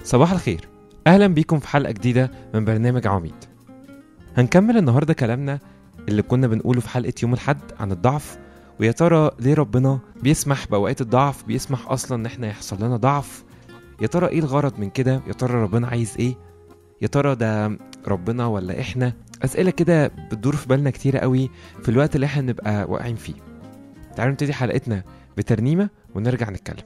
صباح الخير اهلا بيكم في حلقه جديده من برنامج عميد هنكمل النهارده كلامنا اللي كنا بنقوله في حلقه يوم الحد عن الضعف ويا ترى ليه ربنا بيسمح باوقات الضعف بيسمح اصلا ان احنا يحصل لنا ضعف يا ترى ايه الغرض من كده يا ترى ربنا عايز ايه يا ترى ده ربنا ولا احنا اسئله كده بتدور في بالنا كتير قوي في الوقت اللي احنا نبقى واقعين فيه تعالوا نبتدي حلقتنا بترنيمه ونرجع نتكلم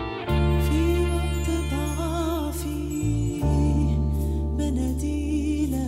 في وقت ضعفي بنادي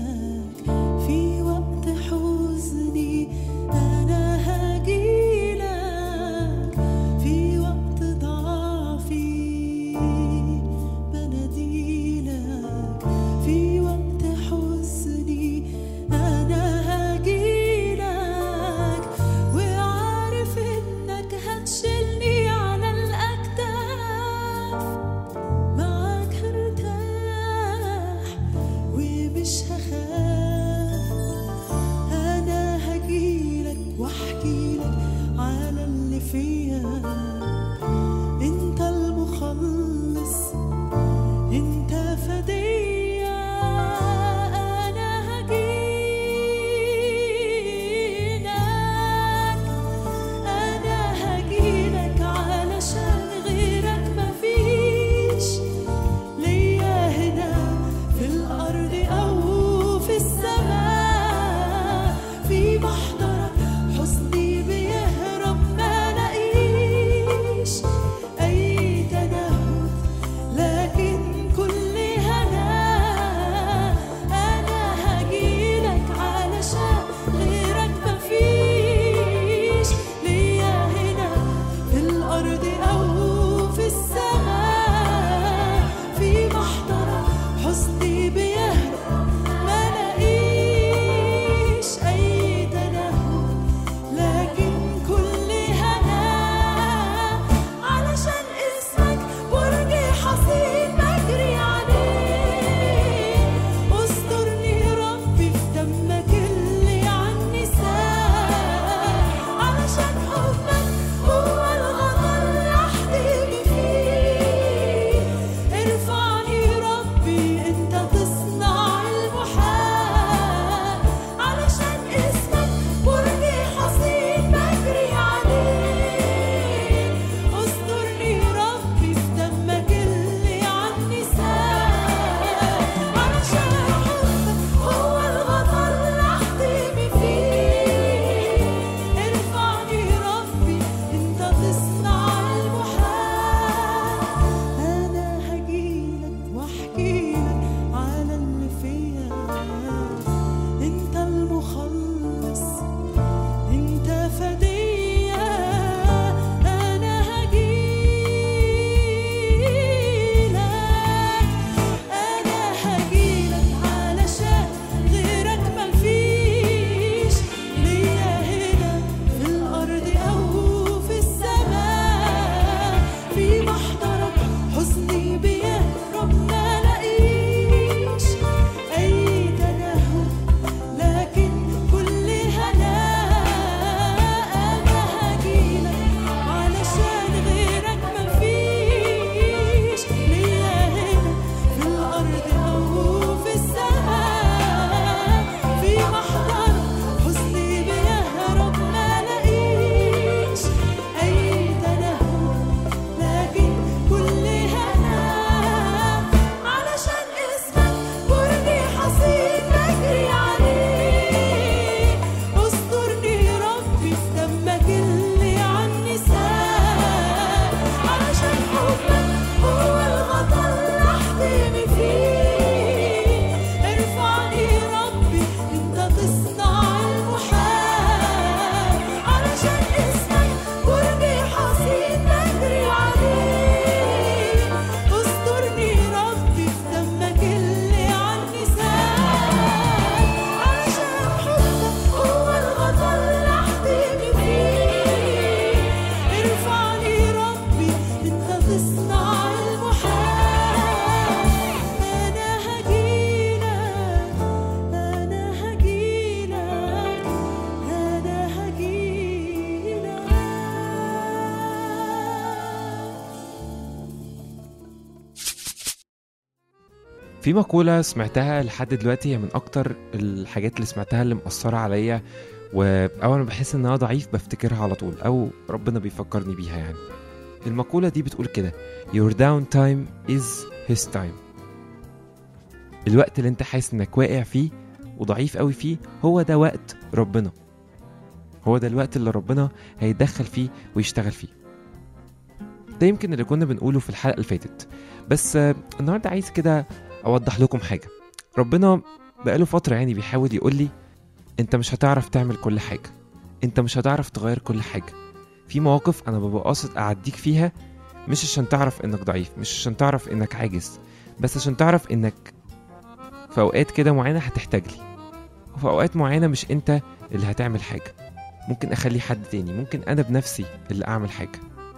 في مقولة سمعتها لحد دلوقتي هي من أكتر الحاجات اللي سمعتها اللي مأثرة عليا وأول ما بحس إن أنا ضعيف بفتكرها على طول أو ربنا بيفكرني بيها يعني المقولة دي بتقول كده Your down time is his time الوقت اللي انت حاسس انك واقع فيه وضعيف قوي فيه هو ده وقت ربنا هو ده الوقت اللي ربنا هيتدخل فيه ويشتغل فيه ده يمكن اللي كنا بنقوله في الحلقة اللي فاتت بس آه، النهاردة عايز كده أوضح لكم حاجة ربنا بقاله فترة يعني بيحاول يقول لي أنت مش هتعرف تعمل كل حاجة أنت مش هتعرف تغير كل حاجة في مواقف أنا ببقى قاصد أعديك فيها مش عشان تعرف إنك ضعيف مش عشان تعرف إنك عاجز بس عشان تعرف إنك في أوقات كده معينة هتحتاج لي وفي أوقات معينة مش أنت اللي هتعمل حاجة ممكن أخلي حد تاني ممكن أنا بنفسي اللي أعمل حاجة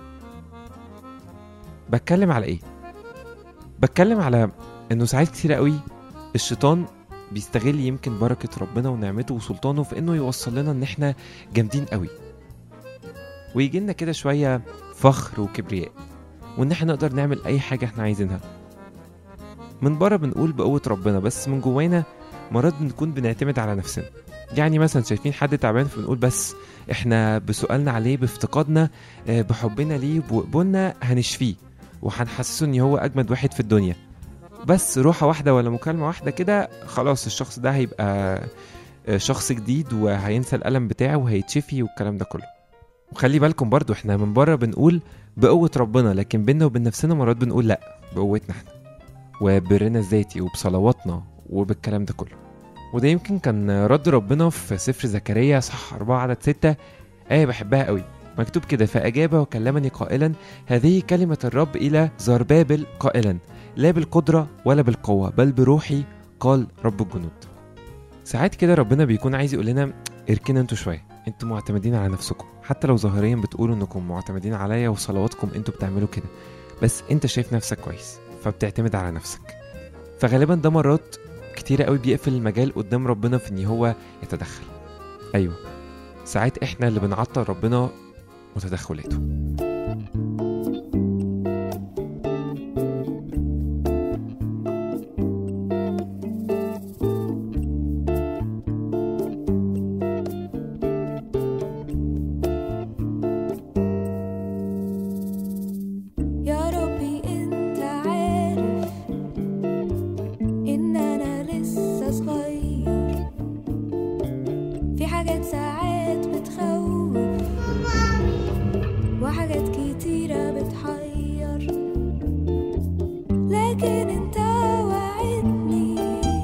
بتكلم على إيه؟ بتكلم على إنه ساعات كتير قوي الشيطان بيستغل يمكن بركة ربنا ونعمته وسلطانه في إنه يوصل لنا إن إحنا جامدين قوي ويجي لنا كده شوية فخر وكبرياء وإن إحنا نقدر نعمل أي حاجة إحنا عايزينها من بره بنقول بقوة ربنا بس من جوانا مرات بنكون بنعتمد على نفسنا يعني مثلا شايفين حد تعبان فبنقول بس احنا بسؤالنا عليه بافتقادنا آه، بحبنا ليه بقبولنا هنشفيه وهنحسسه ان هو اجمد واحد في الدنيا بس روحة واحدة ولا مكالمة واحدة كده خلاص الشخص ده هيبقى آه، شخص جديد وهينسى الألم بتاعه وهيتشفي والكلام ده كله وخلي بالكم برضو احنا من بره بنقول بقوة ربنا لكن بينا وبين نفسنا مرات بنقول لا بقوتنا احنا وبرنا الذاتي وبصلواتنا وبالكلام ده كله وده يمكن كان رد ربنا في سفر زكريا صح 4 عدد 6 آية بحبها قوي مكتوب كده فأجاب وكلمني قائلا هذه كلمة الرب إلى زربابل قائلا لا بالقدرة ولا بالقوة بل بروحي قال رب الجنود ساعات كده ربنا بيكون عايز يقول لنا اركنوا انتوا شوية انتوا معتمدين على نفسكم حتى لو ظاهريا بتقولوا انكم معتمدين عليا وصلواتكم انتوا بتعملوا كده بس انت شايف نفسك كويس فبتعتمد على نفسك فغالبا ده مرات كتيرة قوي بيقفل المجال قدام ربنا في ان هو يتدخل ايوه ساعات احنا اللي بنعطل ربنا وتدخلاته يا ربي انت عارف ان انا لسه صغير في حاجات ساعات بتخوف وحاجات كتيرة بتحير لكن انت وعدني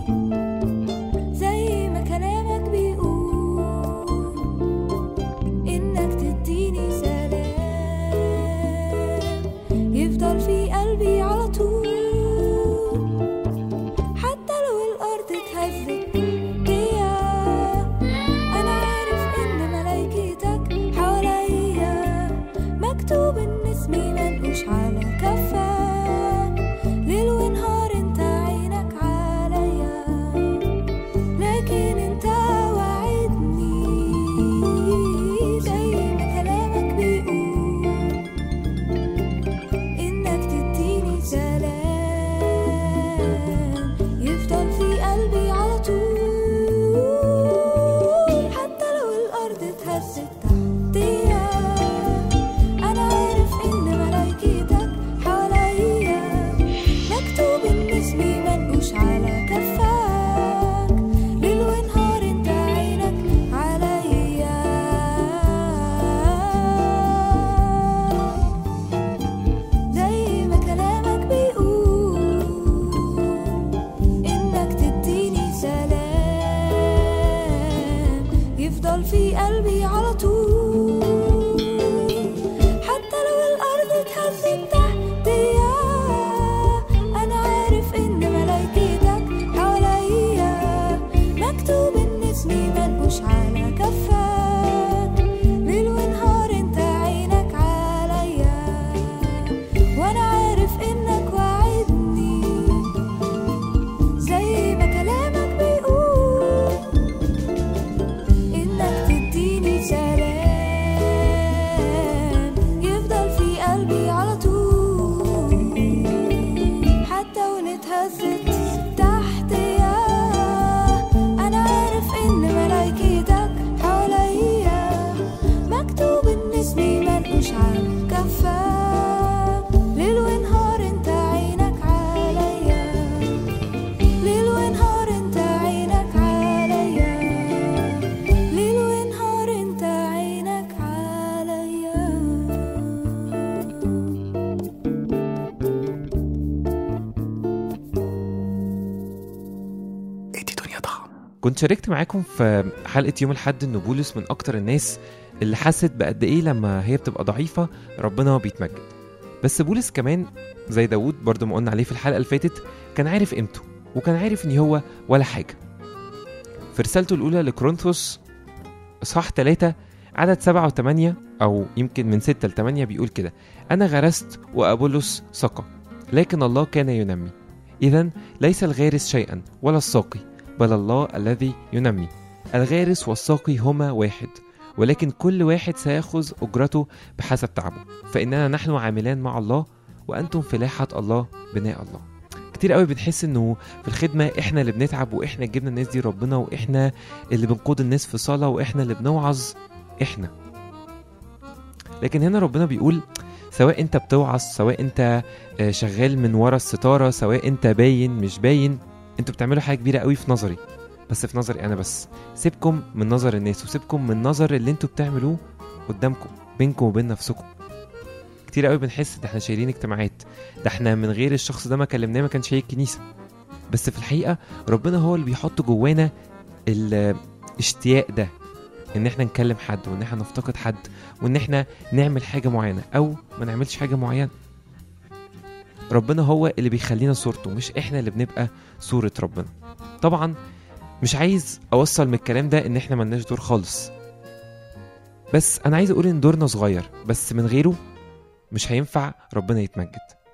زي ما كلامك بيقول انك تديني سلام يفضل في قلبي على طول حتى لو الارض اتهزت بيا انا عارف ان ملايكتك حواليا مكتوب ان اسمي منقوش على كفة ليل ونهار كنت شاركت معاكم في حلقة يوم الحد إن بولس من أكتر الناس اللي حست بقد إيه لما هي بتبقى ضعيفة ربنا بيتمجد بس بولس كمان زي داوود برضو ما قلنا عليه في الحلقة اللي فاتت كان عارف قيمته وكان عارف إن هو ولا حاجة في رسالته الأولى لكورنثوس إصحاح 3 عدد سبعة وثمانية أو يمكن من ستة لثمانية بيقول كده أنا غرست وأبولس سقى لكن الله كان ينمي إذا ليس الغارس شيئا ولا الساقي بل الله الذي ينمي الغارس والساقي هما واحد ولكن كل واحد سيأخذ أجرته بحسب تعبه فإننا نحن عاملان مع الله وأنتم فلاحة الله بناء الله كتير قوي بنحس انه في الخدمه احنا اللي بنتعب واحنا اللي جبنا الناس دي ربنا واحنا اللي بنقود الناس في صلاه واحنا اللي بنوعظ احنا لكن هنا ربنا بيقول سواء انت بتوعظ سواء انت آه، شغال من ورا الستاره سواء انت باين مش باين انتوا بتعملوا حاجه كبيره قوي في نظري بس في نظري انا بس سيبكم من نظر الناس وسيبكم من نظر اللي انتوا بتعملوه قدامكم بينكم وبين نفسكم كتير قوي بنحس ده احنا شايلين اجتماعات ده احنا من غير الشخص ده ما كلمناه ما كانش هيجي الكنيسه بس في الحقيقه ربنا هو اللي بيحط جوانا الاشتياق ده ان احنا نكلم حد وان احنا نفتقد حد وان احنا نعمل حاجه معينه او ما نعملش حاجه معينه ربنا هو اللي بيخلينا صورته مش احنا اللي بنبقى صوره ربنا طبعا مش عايز اوصل من الكلام ده ان احنا ملناش دور خالص بس انا عايز اقول ان دورنا صغير بس من غيره مش هينفع ربنا يتمجد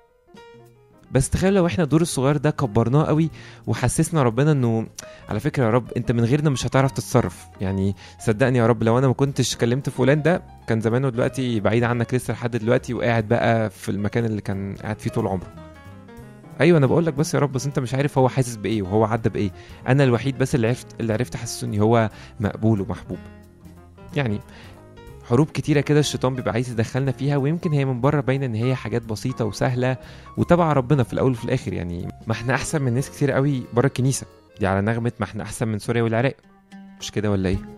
بس تخيل لو احنا الدور الصغير ده كبرناه قوي وحسسنا ربنا انه على فكره يا رب انت من غيرنا مش هتعرف تتصرف يعني صدقني يا رب لو انا ما كنتش كلمت فلان ده كان زمانه دلوقتي بعيد عنك لسه لحد دلوقتي وقاعد بقى في المكان اللي كان قاعد فيه طول عمره ايوه انا بقول لك بس يا رب بس انت مش عارف هو حاسس بايه وهو عدى بايه انا الوحيد بس اللي عرفت اللي عرفت احسسه ان هو مقبول ومحبوب يعني حروب كتيره كده الشيطان بيبقى عايز يدخلنا فيها ويمكن هي من بره باينه ان هي حاجات بسيطه وسهله وتبع ربنا في الاول وفي الاخر يعني ما احنا احسن من ناس كتير قوي بره الكنيسه دي على نغمه ما احنا احسن من سوريا والعراق مش كده ولا ايه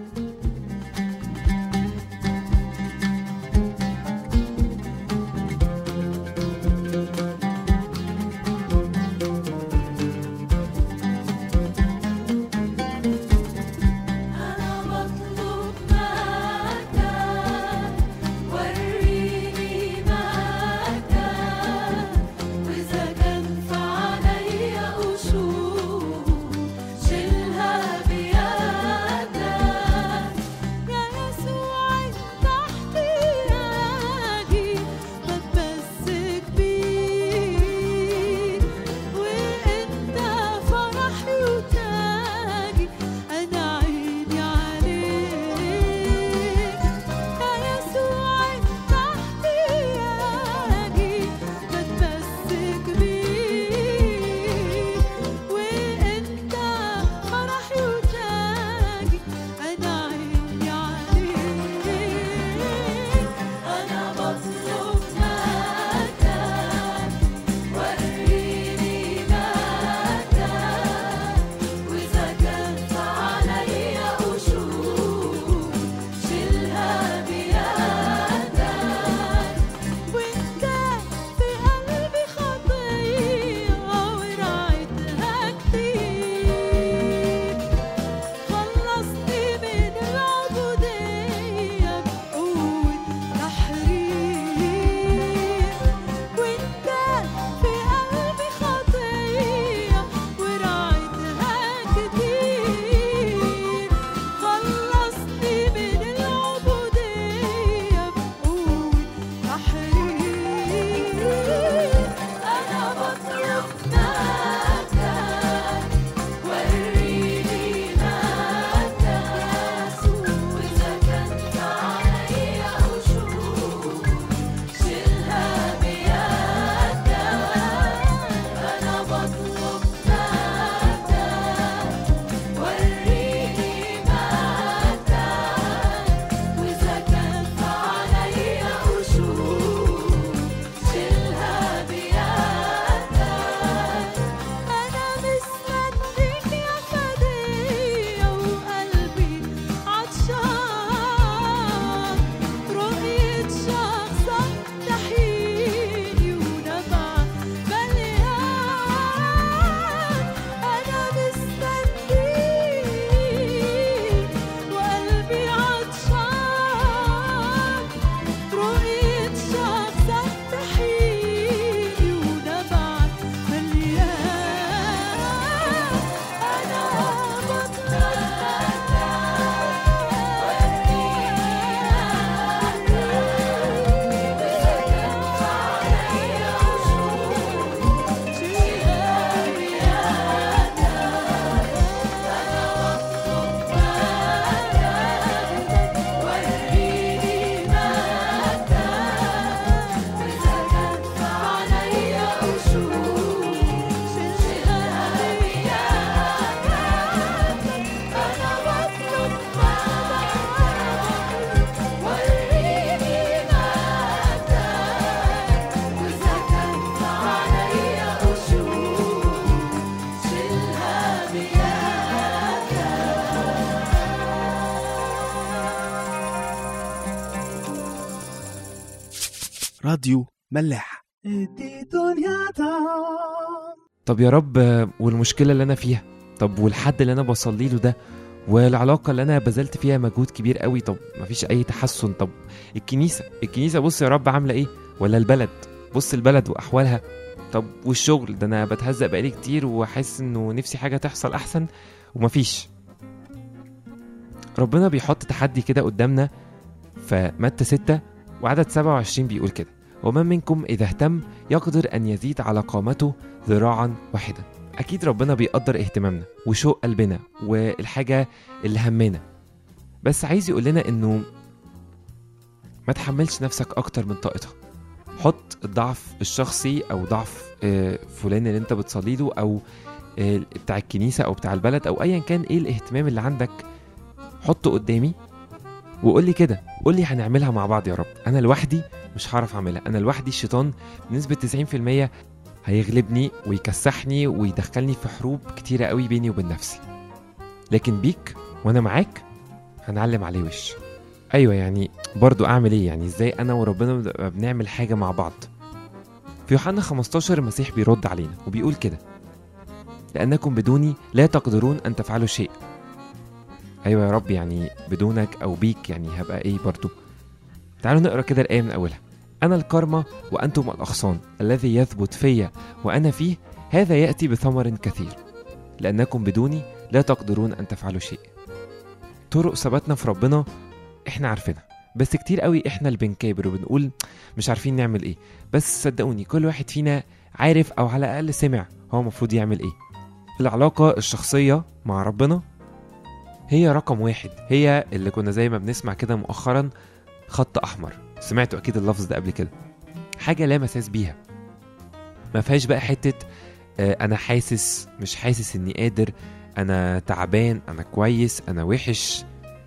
أنا بطلب مجدك وريني مجدك وإذا كان فعلي قشور شيلها بيدك راديو ملاح طب يا رب آه، والمشكله اللي انا فيها طب والحد اللي انا بصلي له ده والعلاقه اللي انا بذلت فيها مجهود كبير قوي طب مفيش اي تحسن طب الكنيسه الكنيسه بص يا رب عامله ايه ولا البلد بص البلد واحوالها طب والشغل ده انا بتهزق بقالي كتير وحاسس انه نفسي حاجه تحصل احسن ومفيش ربنا بيحط تحدي كده قدامنا فمتى 6 وعدد 27 بيقول كده ومن منكم إذا اهتم يقدر أن يزيد على قامته ذراعا واحدا أكيد ربنا بيقدر اهتمامنا وشوق قلبنا والحاجة اللي همنا بس عايز يقول لنا إنه ما تحملش نفسك أكتر من طاقتها حط الضعف الشخصي أو ضعف آه، فلان اللي أنت بتصلي له أو آه، بتاع الكنيسة أو بتاع البلد أو أيا كان إيه الاهتمام اللي عندك حطه قدامي وقول لي كده قول لي هنعملها مع بعض يا رب انا لوحدي مش هعرف اعملها انا لوحدي الشيطان بنسبه 90% هيغلبني ويكسحني ويدخلني في حروب كتيره قوي بيني وبين نفسي لكن بيك وانا معاك هنعلم عليه وش ايوه يعني برضو اعمل ايه يعني ازاي انا وربنا بنبقى بنعمل حاجه مع بعض في يوحنا 15 المسيح بيرد علينا وبيقول كده لانكم بدوني لا تقدرون ان تفعلوا شيء ايوه يا رب يعني بدونك او بيك يعني هبقى ايه برضو تعالوا نقرا كده الايه من اولها انا الكرمة وانتم الاغصان الذي يثبت فيا وانا فيه هذا ياتي بثمر كثير لانكم بدوني لا تقدرون ان تفعلوا شيء طرق ثباتنا في ربنا احنا عارفينها بس كتير قوي احنا اللي بنكابر وبنقول مش عارفين نعمل ايه بس صدقوني كل واحد فينا عارف او على الاقل سمع هو المفروض يعمل ايه العلاقة الشخصية مع ربنا هي رقم واحد هي اللي كنا زي ما بنسمع كده مؤخرا خط احمر سمعتوا اكيد اللفظ ده قبل كده حاجه لا مساس بيها ما فيهاش بقى حته آه، انا حاسس مش حاسس اني قادر انا تعبان انا كويس انا وحش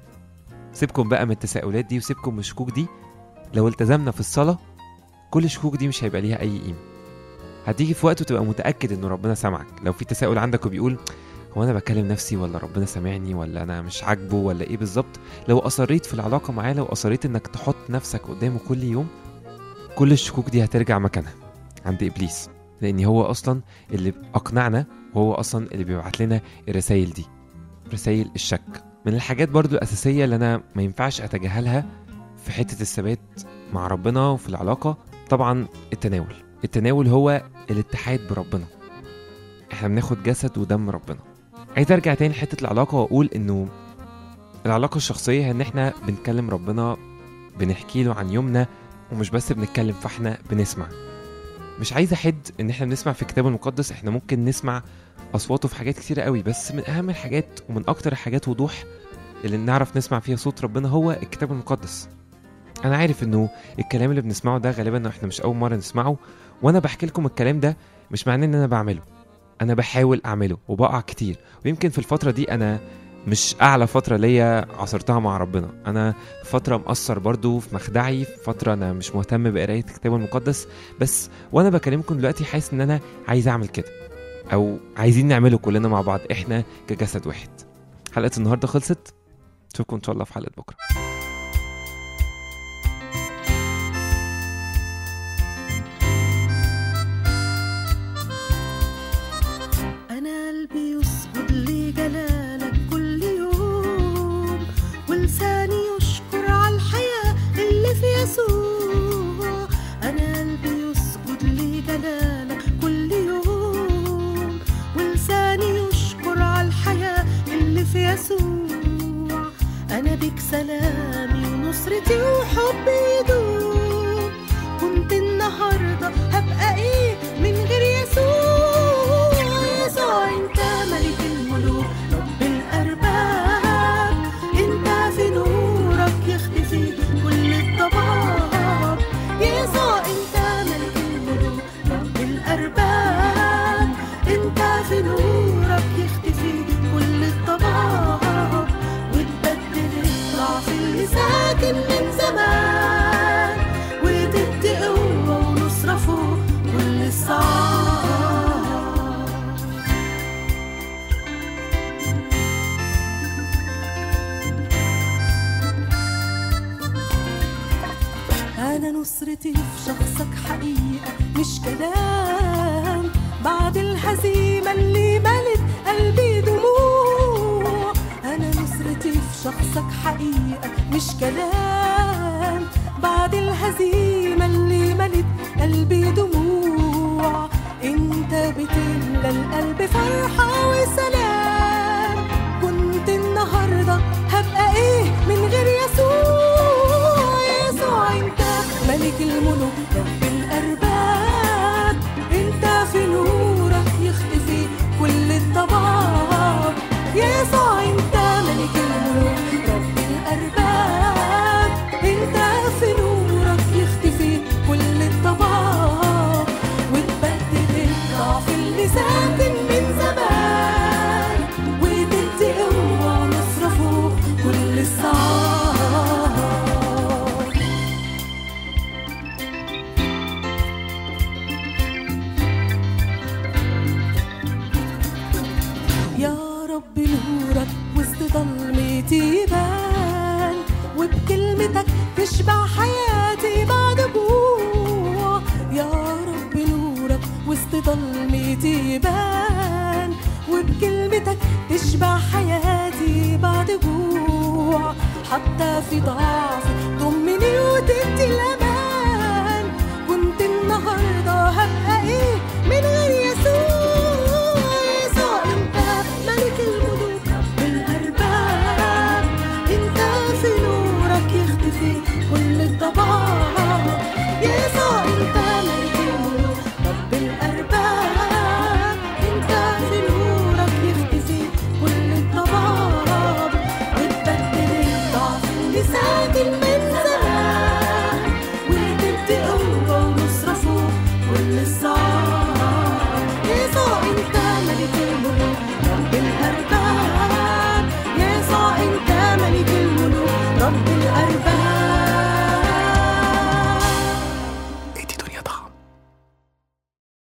سيبكم بقى من التساؤلات دي وسيبكم من الشكوك دي لو التزمنا في الصلاه كل الشكوك دي مش هيبقى ليها اي قيمه هتيجي في وقت وتبقى متاكد ان ربنا سامعك لو في تساؤل عندك وبيقول هو انا بكلم نفسي ولا ربنا سامعني ولا انا مش عاجبه ولا ايه بالظبط لو اصريت في العلاقه معاه لو اصريت انك تحط نفسك قدامه كل يوم كل الشكوك دي هترجع مكانها عند ابليس لان هو اصلا اللي اقنعنا وهو اصلا اللي بيبعت لنا الرسائل دي رسائل الشك من الحاجات برضو الاساسيه اللي انا ما ينفعش اتجاهلها في حته الثبات مع ربنا وفي العلاقه طبعا التناول التناول هو الاتحاد بربنا احنا بناخد جسد ودم ربنا عايز ارجع تاني لحته العلاقه واقول انه العلاقه الشخصيه هي ان احنا بنكلم ربنا بنحكي له عن يومنا ومش بس بنتكلم فاحنا بنسمع مش عايز احد ان احنا بنسمع في الكتاب المقدس احنا ممكن نسمع اصواته في حاجات كتيره قوي بس من اهم الحاجات ومن اكتر الحاجات وضوح اللي نعرف نسمع فيها صوت ربنا هو الكتاب المقدس انا عارف انه الكلام اللي بنسمعه ده غالبا احنا مش اول مره نسمعه وانا بحكي لكم الكلام ده مش معناه ان انا بعمله انا بحاول اعمله وبقع كتير ويمكن في الفتره دي انا مش اعلى فتره ليا عصرتها مع ربنا انا في فتره مقصر برضو في مخدعي في فتره انا مش مهتم بقرايه الكتاب المقدس بس وانا بكلمكم دلوقتي حاسس ان انا عايز اعمل كده او عايزين نعمله كلنا مع بعض احنا كجسد واحد حلقه النهارده خلصت اشوفكم ان شاء الله في حلقه بكره أنا قلبي يسجد لجلالك كل يوم ولساني يشكر على الحياة اللي في يسوع أنا قلبي يسجد لجلالك كل يوم ولساني يشكر على الحياة اللي في يسوع أنا بيك سلامي ونصرتي وحبي يدوم كنت النهاردة هبقى إيه من غير يسوع يسوع أنت ملك الملوك رب الأرباب أنت في نورك يختفي كل الضباب يسوع أنت ملك الملوك رب الأرباب أنت في نورك يختفي كل الضباب وتبدل الضعف اللي ساكن من زمان وتدي قوة ونصرة فوق كل الصعاب أنا نصرتي في شخصك حقيقة مش كلام بعد الهزيمة اللي ملت قلبي دموع انت بتملى القلب فرحة وسلام كنت النهاردة هبقى ايه من غير يسوع يسوع انت ملك الملوك رب الارباب انت في نورك يختفي كل الضباب يا يسوع انت ملك الملوك رب الارباب انت في نورك يختفي كل الضباب وتبدل الضعف اللي ساكن من زمان وتدي قوة ونصرة فوق كل الصعاب يا رب نورك وسط ضلمتي يبان وبكلمتك تشبع حياتي بعد جوع يا رب نورك وسط ضلمتي يبان وبكلمتك تشبع حياتي بعد جوع حتى في ضعفي ضمني وتدي الامان كنت النهارده هبقى ايه